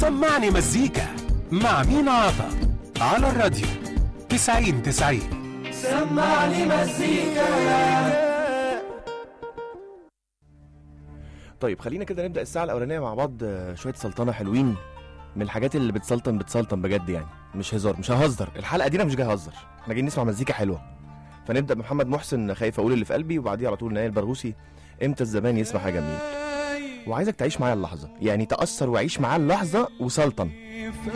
سمعني مزيكا مع مين عطا على الراديو 90 90 سمعني مزيكا طيب خلينا كده نبدا الساعه الاولانيه مع بعض آه، شويه سلطنه حلوين من الحاجات اللي بتسلطن بتسلطن بجد يعني مش هزار مش ههزر الحلقه دي انا مش جاي اهزر احنا جايين نسمع مزيكا حلوه فنبدا بمحمد محسن خايف اقول اللي في قلبي وبعديه على طول نايل برغوثي امتى الزمان يسمع حاجه جميل وعايزك تعيش معايا اللحظه يعني تاثر وعيش معايا اللحظه وسلطن